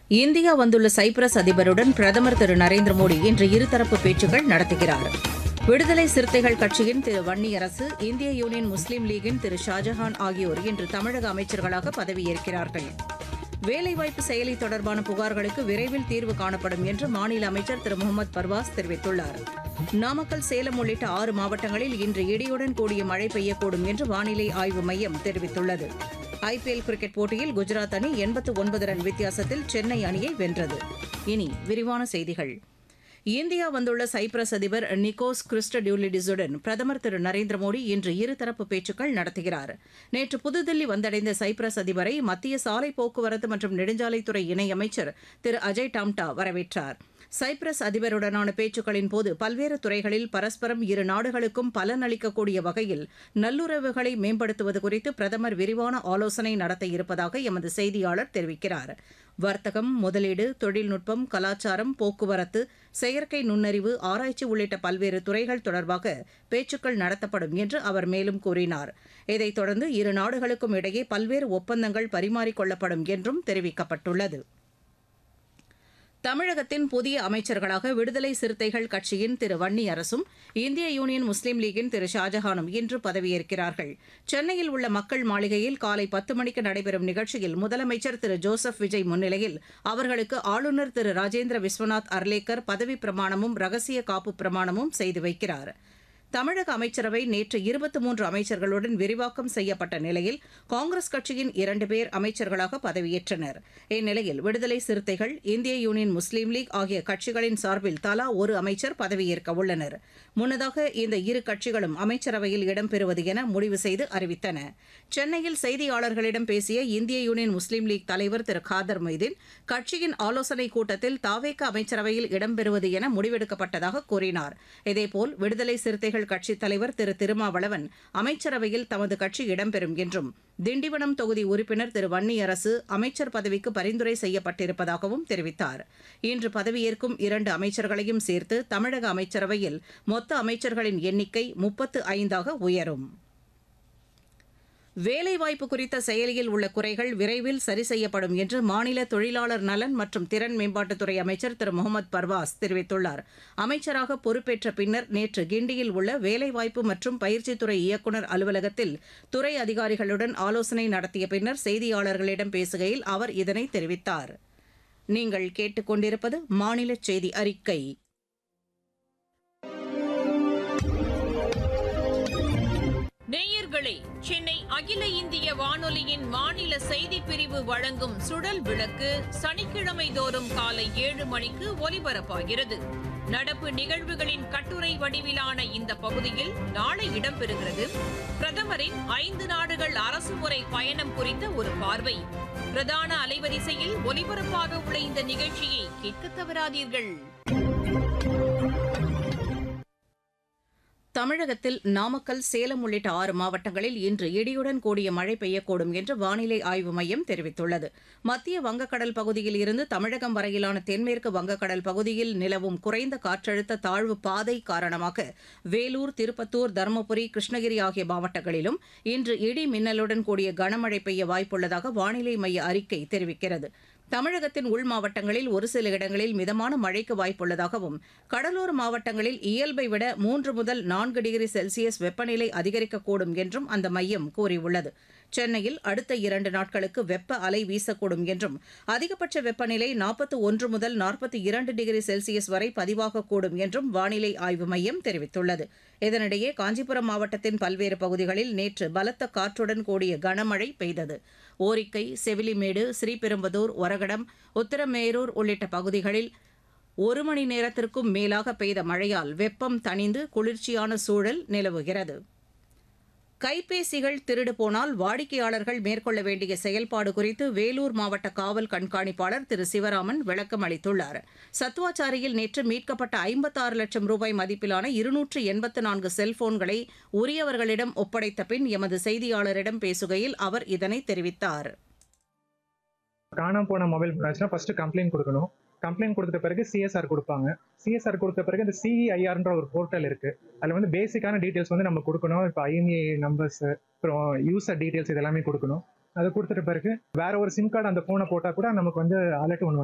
India வந்துள்ள Cyprus அதிபருடன் பிரதமர் திரு நரேந்திர மோடி இன்று இருதரப்பு பேச்சுக்கள் நடத்துகிறார் விடுதலை சிறுத்தைகள் கட்சியின் திரு வன்னியரசு இந்திய யூனியன் முஸ்லீம் லீகின் திரு ஷாஜஹான் ஆகியோர் இன்று தமிழக அமைச்சர்களாக பதவியேற்கிறார்கள் வேலைவாய்ப்பு செயலி தொடர்பான புகார்களுக்கு விரைவில் தீர்வு காணப்படும் என்று மாநில அமைச்சர் திரு முகமது பர்வாஸ் தெரிவித்துள்ளார் நாமக்கல் சேலம் உள்ளிட்ட ஆறு மாவட்டங்களில் இன்று இடியுடன் கூடிய மழை பெய்யக்கூடும் என்று வானிலை ஆய்வு மையம் தெரிவித்துள்ளது ஐபிஎல் கிரிக்கெட் போட்டியில் குஜராத் அணி எண்பத்து ஒன்பது ரன் வித்தியாசத்தில் சென்னை அணியை வென்றது இனி விரிவான செய்திகள் இந்தியா வந்துள்ள சைப்ரஸ் அதிபர் நிக்கோஸ் கிறிஸ்டடியூலிடிஸுடன் பிரதமர் திரு நரேந்திர மோடி இன்று இருதரப்பு பேச்சுக்கள் நடத்துகிறார் நேற்று புதுதில்லி வந்தடைந்த சைப்ரஸ் அதிபரை மத்திய சாலை போக்குவரத்து மற்றும் நெடுஞ்சாலைத்துறை இணையமைச்சர் திரு அஜய் டாம்டா வரவேற்றார் சைப்ரஸ் அதிபருடனான பேச்சுக்களின் போது பல்வேறு துறைகளில் பரஸ்பரம் இரு நாடுகளுக்கும் பலனளிக்கக்கூடிய வகையில் நல்லுறவுகளை மேம்படுத்துவது குறித்து பிரதமர் விரிவான ஆலோசனை நடத்த இருப்பதாக எமது செய்தியாளர் தெரிவிக்கிறார் வர்த்தகம் முதலீடு தொழில்நுட்பம் கலாச்சாரம் போக்குவரத்து செயற்கை நுண்ணறிவு ஆராய்ச்சி உள்ளிட்ட பல்வேறு துறைகள் தொடர்பாக பேச்சுக்கள் நடத்தப்படும் என்று அவர் மேலும் கூறினார் இதைத் தொடர்ந்து இரு நாடுகளுக்கும் இடையே பல்வேறு ஒப்பந்தங்கள் பரிமாறிக்கொள்ளப்படும் என்றும் தெரிவிக்கப்பட்டுள்ளது தமிழகத்தின் புதிய அமைச்சர்களாக விடுதலை சிறுத்தைகள் கட்சியின் திரு வன்னியரசும் இந்திய யூனியன் முஸ்லீம் லீகின் திரு ஷாஜஹானும் இன்று பதவியேற்கிறார்கள் சென்னையில் உள்ள மக்கள் மாளிகையில் காலை பத்து மணிக்கு நடைபெறும் நிகழ்ச்சியில் முதலமைச்சர் திரு ஜோசப் விஜய் முன்னிலையில் அவர்களுக்கு ஆளுநர் திரு ராஜேந்திர விஸ்வநாத் அர்லேக்கர் பதவி பிரமாணமும் ரகசிய காப்பு பிரமாணமும் செய்து வைக்கிறார் தமிழக அமைச்சரவை நேற்று இருபத்தி மூன்று அமைச்சர்களுடன் விரிவாக்கம் செய்யப்பட்ட நிலையில் காங்கிரஸ் கட்சியின் இரண்டு பேர் அமைச்சர்களாக பதவியேற்றனர் இந்நிலையில் விடுதலை சிறுத்தைகள் இந்திய யூனியன் முஸ்லீம் லீக் ஆகிய கட்சிகளின் சார்பில் தலா ஒரு அமைச்சர் பதவியேற்க உள்ளனர் முன்னதாக இந்த இரு கட்சிகளும் அமைச்சரவையில் இடம்பெறுவது என முடிவு செய்து அறிவித்தன சென்னையில் செய்தியாளர்களிடம் பேசிய இந்திய யூனியன் முஸ்லீம் லீக் தலைவர் திரு காதர் மொய்தீன் கட்சியின் ஆலோசனைக் கூட்டத்தில் தாவேக அமைச்சரவையில் இடம்பெறுவது என முடிவெடுக்கப்பட்டதாக கூறினார் இதேபோல் விடுதலை சிறுத்தைகள் கட்சித் தலைவர் திரு திருமாவளவன் அமைச்சரவையில் தமது கட்சி இடம்பெறும் என்றும் திண்டிவனம் தொகுதி உறுப்பினர் திரு வன்னியரசு அமைச்சர் பதவிக்கு பரிந்துரை செய்யப்பட்டிருப்பதாகவும் தெரிவித்தார் இன்று பதவியேற்கும் இரண்டு அமைச்சர்களையும் சேர்த்து தமிழக அமைச்சரவையில் மொத்த அமைச்சர்களின் எண்ணிக்கை முப்பத்து ஐந்தாக உயரும் வேலைவாய்ப்பு குறித்த செயலியில் உள்ள குறைகள் விரைவில் சரி செய்யப்படும் என்று மாநில தொழிலாளர் நலன் மற்றும் திறன் மேம்பாட்டுத்துறை அமைச்சர் திரு முகமது பர்வாஸ் தெரிவித்துள்ளார் அமைச்சராக பொறுப்பேற்ற பின்னர் நேற்று கிண்டியில் உள்ள வேலைவாய்ப்பு மற்றும் பயிற்சித்துறை இயக்குநர் அலுவலகத்தில் துறை அதிகாரிகளுடன் ஆலோசனை நடத்திய பின்னர் செய்தியாளர்களிடம் பேசுகையில் அவர் இதனை தெரிவித்தார் நீங்கள் கேட்டுக்கொண்டிருப்பது மாநில செய்தி அறிக்கை நேயர்களே சென்னை அகில இந்திய வானொலியின் மாநில செய்திப் பிரிவு வழங்கும் சுழல் விளக்கு சனிக்கிழமை தோறும் காலை ஏழு மணிக்கு ஒலிபரப்பாகிறது நடப்பு நிகழ்வுகளின் கட்டுரை வடிவிலான இந்த பகுதியில் நாளை இடம்பெறுகிறது பிரதமரின் ஐந்து நாடுகள் அரசுமுறை பயணம் குறித்த ஒரு பார்வை பிரதான அலைவரிசையில் ஒலிபரப்பாக உள்ள இந்த நிகழ்ச்சியை கேட்க தவறாதீர்கள் தமிழகத்தில் நாமக்கல் சேலம் உள்ளிட்ட ஆறு மாவட்டங்களில் இன்று இடியுடன் கூடிய மழை பெய்யக்கூடும் என்று வானிலை ஆய்வு மையம் தெரிவித்துள்ளது மத்திய வங்கக்கடல் பகுதியில் இருந்து தமிழகம் வரையிலான தென்மேற்கு வங்கக்கடல் பகுதியில் நிலவும் குறைந்த காற்றழுத்த தாழ்வு பாதை காரணமாக வேலூர் திருப்பத்தூர் தருமபுரி கிருஷ்ணகிரி ஆகிய மாவட்டங்களிலும் இன்று இடி மின்னலுடன் கூடிய கனமழை பெய்ய வாய்ப்புள்ளதாக வானிலை மைய அறிக்கை தெரிவிக்கிறது தமிழகத்தின் உள் மாவட்டங்களில் ஒரு சில இடங்களில் மிதமான மழைக்கு வாய்ப்புள்ளதாகவும் கடலோர மாவட்டங்களில் இயல்பை விட மூன்று முதல் நான்கு டிகிரி செல்சியஸ் வெப்பநிலை அதிகரிக்கக்கூடும் என்றும் அந்த மையம் கூறியுள்ளது சென்னையில் அடுத்த இரண்டு நாட்களுக்கு வெப்ப அலை வீசக்கூடும் என்றும் அதிகபட்ச வெப்பநிலை நாற்பத்தி ஒன்று முதல் நாற்பத்தி இரண்டு டிகிரி செல்சியஸ் வரை பதிவாகக்கூடும் என்றும் வானிலை ஆய்வு மையம் தெரிவித்துள்ளது இதனிடையே காஞ்சிபுரம் மாவட்டத்தின் பல்வேறு பகுதிகளில் நேற்று பலத்த காற்றுடன் கூடிய கனமழை பெய்தது ஓரிக்கை செவிலிமேடு ஸ்ரீபெரும்பதூர் ஒரகடம் உத்தரமேரூர் உள்ளிட்ட பகுதிகளில் ஒரு மணி நேரத்திற்கும் மேலாக பெய்த மழையால் வெப்பம் தணிந்து குளிர்ச்சியான சூழல் நிலவுகிறது கைபேசிகள் திருடு போனால் வாடிக்கையாளர்கள் மேற்கொள்ள வேண்டிய செயல்பாடு குறித்து வேலூர் மாவட்ட காவல் கண்காணிப்பாளர் திரு சிவராமன் விளக்கம் அளித்துள்ளார் சத்துவாச்சாரியில் நேற்று மீட்கப்பட்ட ஐம்பத்தாறு லட்சம் ரூபாய் மதிப்பிலான இருநூற்று எண்பத்து நான்கு செல்போன்களை உரியவர்களிடம் ஒப்படைத்த பின் எமது செய்தியாளரிடம் பேசுகையில் அவர் இதனை தெரிவித்தார் காணாம போன மொபைல் ஆச்சுன்னா ஃபர்ஸ்ட் கம்ப்ளைண்ட் கொடுக்கணும் கம்ப்ளைண்ட் கொடுத்த பிறகு சிஎஸ்ஆர் கொடுப்பாங்க சிஎஸ்ஆர் கொடுத்த பிறகு இந்த சிஇஐஆர்ன்ற ஒரு போர்ட்டல் இருக்கு அதில் வந்து பேசிக்கான டீட்டெயில்ஸ் வந்து நம்ம கொடுக்கணும் இப்போ ஐஎம்ஏ நம்பர்ஸ் அப்புறம் யூசர் டீட்டெயில்ஸ் இதெல்லாமே கொடுக்கணும் அதை கொடுத்துட்ட பிறகு வேற ஒரு சிம் கார்டு அந்த ஃபோனை போட்டால் கூட நமக்கு வந்து அலர்ட் ஒன்று